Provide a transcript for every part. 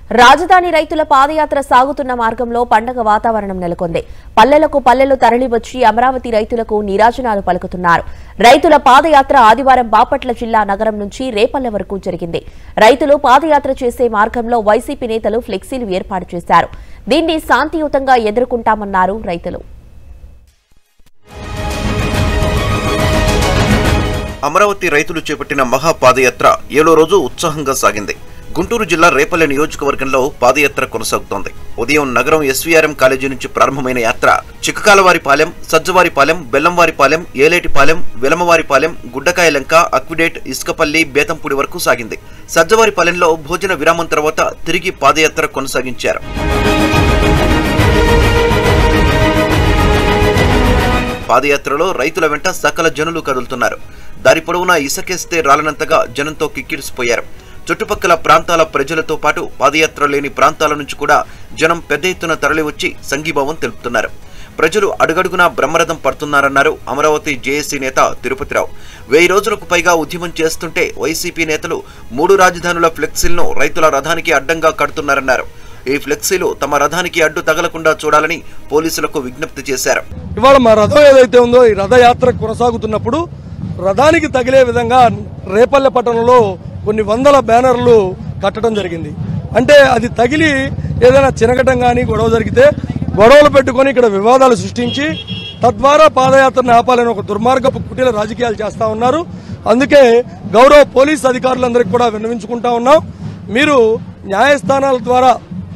రాజధాని రైతుల పాదయాత్ర సాగుతున్న మార్గంలో పండగ వాతావరణం నెలకొంది పల్లెలకు పల్లెలు తరలివచ్చి అమరావతి రైతులకు నీరాజనాలు పలుకుతున్నారు రైతుల పాదయాత్ర ఆదివారం బాపట్ల జిల్లా నగరం నుంచి రేపల్లె వరకు జరిగింది రైతులు పాదయాత్ర చేసే మార్గంలో వైసీపీ నేతలు ఫ్లెక్సీలు ఏర్పాటు చేశారు దీన్ని శాంతియుతంగా ఎదుర్కొంటామన్నారు రైతులు అమరావతి రైతులు చేపట్టిన మహా పాదయాత్ర ఏడో రోజు ఉత్సాహంగా సాగింది గుంటూరు జిల్లా రేపల్లె నియోజకవర్గంలో పాదయాత్ర కొనసాగుతోంది ఉదయం నగరం ఎస్వీఆర్ఎం కాలేజీ నుంచి ప్రారంభమైన యాత్ర చిక్కకాలవారిపాలెం సజ్జవారిపాలెం బెల్లంవారిపాలెం ఏలేటిపాలెం వెలమవారిపాలెం గుడ్డకాయలంక అక్విడేట్ ఇసుకపల్లి బేతంపూడి వరకు సాగింది సజ్జవారిపాలెంలో భోజన విరామం తర్వాత తిరిగి పాదయాత్ర కొనసాగించారు పాదయాత్రలో రైతుల వెంట సకల జనులు కదులుతున్నారు దారి పొడవునా ఇసకేస్తే రాలనంతగా జనంతో కిక్కిరిసిపోయారు చుట్టుపక్కల ప్రాంతాల ప్రజలతో పాటు పాదయాత్ర లేని ప్రాంతాల నుంచి కూడా జనం పెద్ద ఎత్తున తరలివచ్చి సంఘీభావం తెలుపుతున్నారు ప్రజలు అడుగడుగునా బ్రహ్మరథం పడుతున్నారన్నారు అమరావతి జేఏసీ నేత తిరుపతిరావు వెయ్యి రోజులకు పైగా ఉద్యమం చేస్తుంటే వైసీపీ నేతలు మూడు రాజధానుల ఫ్లెక్సీలను రైతుల రథానికి అడ్డంగా కడుతున్నారన్నారు ఈ ఫ్లెక్సీలు తమ రథానికి అడ్డు తగలకుండా చూడాలని పోలీసులకు విజ్ఞప్తి చేశారు ఇవాళ మా రథం ఏదైతే ఉందో ఈ రథయాత్ర కొనసాగుతున్నప్పుడు రథానికి తగిలే విధంగా రేపల్లె పట్టణంలో కొన్ని వందల బ్యానర్లు కట్టడం జరిగింది అంటే అది తగిలి ఏదైనా చినగటం కానీ గొడవ జరిగితే గొడవలు పెట్టుకొని ఇక్కడ వివాదాలు సృష్టించి తద్వారా పాదయాత్రను ఆపాలని ఒక దుర్మార్గపు కుటీల రాజకీయాలు చేస్తా ఉన్నారు అందుకే గౌరవ పోలీస్ అధికారులందరికీ కూడా విన్నవించుకుంటా ఉన్నాం మీరు న్యాయస్థానాల ద్వారా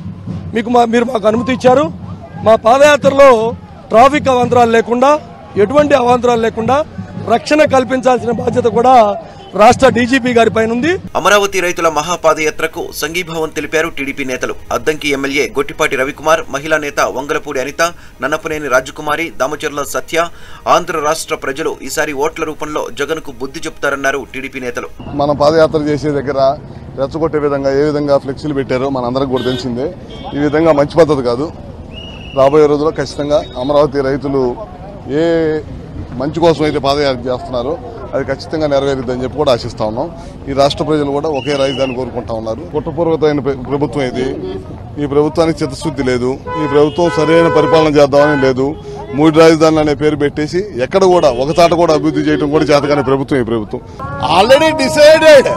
మీకు మా మీరు మాకు అనుమతి ఇచ్చారు మా పాదయాత్రలో ట్రాఫిక్ అవాంతరాలు లేకుండా ఎటువంటి అవాంతరాలు లేకుండా రక్షణ కల్పించాల్సిన బాధ్యత కూడా రాష్ట్ర డీజీపీ గారి పైన ఉంది అమరావతి రైతుల మహాపాదయాత్రకు సంఘీభావం తెలిపారు టీడీపీ నేతలు అద్దంకి ఎమ్మెల్యే గొట్టిపాటి రవికుమార్ మహిళా నేత వంగలపూడి అనిత నన్నపనేని రాజకుమారి దామచర్ల సత్య ఆంధ్ర రాష్ట్ర ప్రజలు ఈసారి ఓట్ల రూపంలో జగన్కు బుద్ధి చెప్తారన్నారు టీడీపీ నేతలు మనం పాదయాత్ర చేసే దగ్గర రెచ్చగొట్టే విధంగా ఏ విధంగా ఫ్లెక్సీలు పెట్టారో మనందరికి కూడా తెలిసిందే ఈ విధంగా మంచి పద్ధతి కాదు రాబోయే రోజుల్లో ఖచ్చితంగా అమరావతి రైతులు ఏ మంచి కోసం అయితే పాదయాత్ర చేస్తున్నారో అది ఖచ్చితంగా నెరవేరుద్దని చెప్పి కూడా ఆశిస్తా ఉన్నాం ఈ రాష్ట్ర ప్రజలు కూడా ఒకే రాజధాని కోరుకుంటా ఉన్నారు కుట్రపూర్వకమైన ప్ర- ప్రభుత్వం ఇది ఈ ప్రభుత్వానికి చిత్తశుద్ధి లేదు ఈ ప్రభుత్వం సరైన పరిపాలన చేద్దామని లేదు మూడు రాజధానులు అనే పేరు పెట్టేసి ఎక్కడ కూడా ఒక చాట కూడా అభివృద్ధి చేయడం కూడా చేతగానే ప్రభుత్వం ఈ ప్రభుత్వం already decided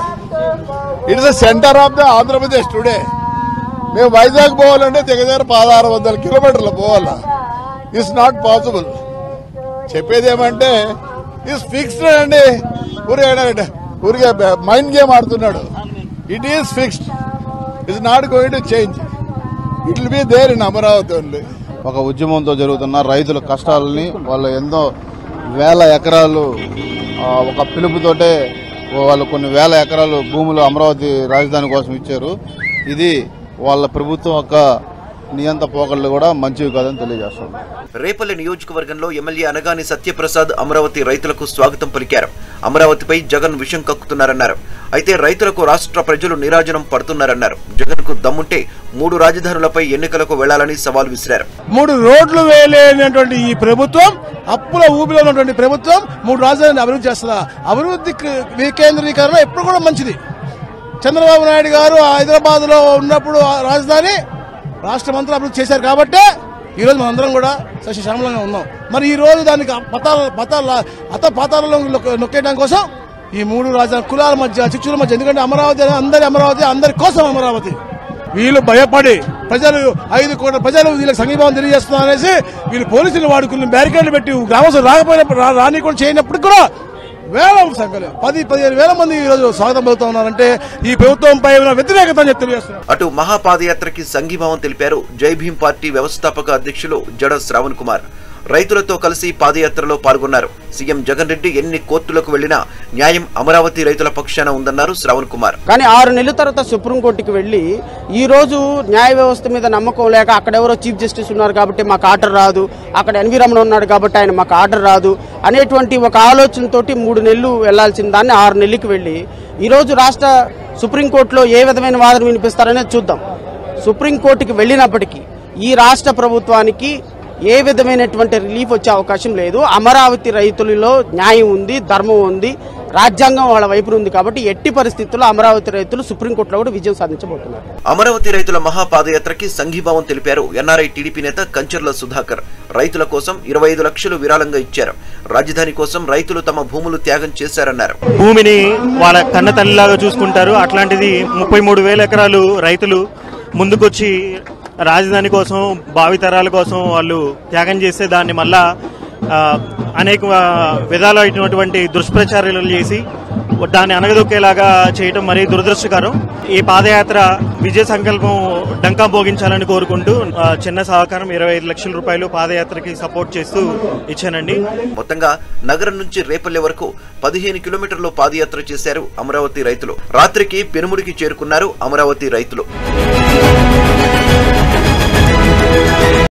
it is the centre of the Andhra Pradesh today మేము వైజాగ్ పోవాలంటే దగ్గర పదహారు వందల కిలోమీటర్లు పోవాలా ఇట్స్ నాట్ పాసిబుల్ చెప్పేది ఏమంటే ఇస్ ఫిక్స్డ్ అండి ఊరికే ఊరికే మైండ్ గేమ్ ఆడుతున్నాడు it is fixed it's not going to change it will be there in Amaravati only ఒక ఉద్యమంతో జరుగుతున్న రైతుల కష్టాలని వాళ్ళు ఎంతో వేల ఎకరాలు ఆ, ఒక పిలుపుతోటే వాళ్ళు కొన్ని వేల ఎకరాలు భూములు అమరావతి రాజధాని కోసం ఇచ్చారు ఇది వాళ్ళ ప్రభుత్వం యొక్క నియంత పోకళ్ళు కూడా మంచివి కాదని తెలియజేస్తుంది రేపల్లె నియోజకవర్గంలో ఎమ్మెల్యే అనగాని సత్యప్రసాద్ అమరావతి రైతులకు స్వాగతం పలికారు అమరావతిపై జగన్ విషం కక్కుతున్నారన్నారు అయితే రైతులకు రాష్ట్ర ప్రజలు నీరాజనం పడుతున్నారన్నారు జగన్ కు దమ్ముంటే మూడు రాజధానులపై ఎన్నికలకు వెళ్లాలని సవాల్ విసిరారు మూడు రోడ్లు వేయలేనటువంటి ఈ ప్రభుత్వం అప్పుల ఊపిలో ఉన్నటువంటి ప్రభుత్వం మూడు రాజధానిని అభివృద్ధి చేస్తుందా అభివృద్ధి కి- వికేంద్రీకరణ ఎప్పుడు కూడా మంచిది చంద్రబాబు నాయుడు గారు హైదరాబాద్ లో ఉన్నప్పుడు ఆ రాజధాని రాష్ట్రమంతా అభివృద్ధి చేశారు కాబట్టే ఈ రోజు మనందరం కూడా సస్యశ్యామలంగా ఉన్నాం మరి ఈ రోజు దానికి పతాల పతాల అత పాతాలలో నొక్క- నొక్కేయడం కోసం ఈ మూడు రాజధాని కులాల మధ్య చిచ్చుల మధ్య ఎందుకంటే అమరావతి అనేది అందరి అమరావతి అందరి కోసం అమరావతి వీళ్ళు భయపడి ప్రజలు ఐదు కోట్ల ప్రజలు వీళ్ళకి సంఘీభావం తెలియజేస్తున్నారు అనేసి వీళ్ళు పోలీసులు వాడుకుని బ్యారికేడ్లు పెట్టి గ్రామస్తులు రాకపోయినప్పుడు రా- రాని కూడా చేయనప్పుడు కూడా వేల సంఖ్యలో పది పదిహేను వేల మంది ఈ రోజు స్వాగతం పలుకుతా ఉన్నారంటే ఈ ప్రభుత్వంపై ఉన్న వ్యతిరేకత అని చెప్పి తెలియజేస్తున్నారు అటు మహాపాదయాత్రకి సంఘీభావం తెలిపారు జై భీం పార్టీ వ్యవస్థాపక అధ్యక్షులు జడ శ్రావణ్ కుమార్ రైతులతో కలిసి పాదయాత్రలో పాల్గొన్నారు సీఎం జగన్ రెడ్డి ఎన్ని కోర్టులకు వెళ్లినా న్యాయం అమరావతి రైతుల పక్షాన ఉందన్నారు శ్రావణ్ కుమార్ కానీ ఆరు నెలల తర్వాత సుప్రీంకోర్టుకి వెళ్ళి ఈ రోజు న్యాయ వ్యవస్థ మీద నమ్మకం లేక అక్కడ ఎవరో చీఫ్ జస్టిస్ ఉన్నారు కాబట్టి మాకు ఆర్డర్ రాదు అక్కడ ఎన్వి రమణ ఉన్నాడు కాబట్టి ఆయన మాకు ఆర్డర్ రాదు అనేటువంటి ఒక ఆలోచనతోటి మూడు నెలలు వెళ్లాల్సిన దాన్ని ఆరు నెలలకు వెళ్ళి ఈ రోజు రాష్ట్ర సుప్రీంకోర్టులో ఏ విధమైన వాదన వినిపిస్తారనేది చూద్దాం సుప్రీంకోర్టుకి వెళ్ళినప్పటికీ ఈ రాష్ట్ర ప్రభుత్వానికి ఏ విధమైనటువంటి రిలీఫ్ వచ్చే అవకాశం లేదు అమరావతి రైతులలో న్యాయం ఉంది ధర్మం ఉంది రాజ్యాంగం వాళ్ళ వైపున ఉంది కాబట్టి ఎట్టి పరిస్థితుల్లో అమరావతి రైతులు సుప్రీంకోర్టులో కూడా విజయం సాధించబోతున్నారు అమరావతి రైతుల మహాపాదయాత్రకి సంఘీభావం తెలిపారు ఎన్ఆర్ఐ టీడీపీ నేత కంచర్ల సుధాకర్ రైతుల కోసం ఇరవై ఐదు లక్షలు విరాళంగా ఇచ్చారు రాజధాని కోసం రైతులు తమ భూములు త్యాగం చేశారన్నారు భూమిని వాళ్ళ కన్న తల్లిలాగా చూసుకుంటారు అట్లాంటిది ముప్పై మూడు వేల ఎకరాలు రైతులు ముందుకొచ్చి రాజధాని కోసం భావితరాల కోసం వాళ్ళు త్యాగం చేస్తే దాన్ని మళ్ళా ఆ, అనేక ఆ, విధాలైనటువంటి దుష్ప్రచారాలు చేసి దాన్ని అనగదొక్కేలాగా చేయటం మరీ దురదృష్టకరం ఈ పాదయాత్ర విజయ సంకల్పం డంకా భోగించాలని కోరుకుంటూ ఆ, చిన్న సహకారం ఇరవై ఐదు లక్షల రూపాయలు పాదయాత్రకి సపోర్ట్ చేస్తూ ఇచ్చానండి మొత్తంగా నగరం నుంచి రేపల్లె వరకు పదిహేను కిలోమీటర్లు పాదయాత్ర చేశారు అమరావతి రైతులు రాత్రికి పెనుముడికి చేరుకున్నారు అమరావతి రైతులు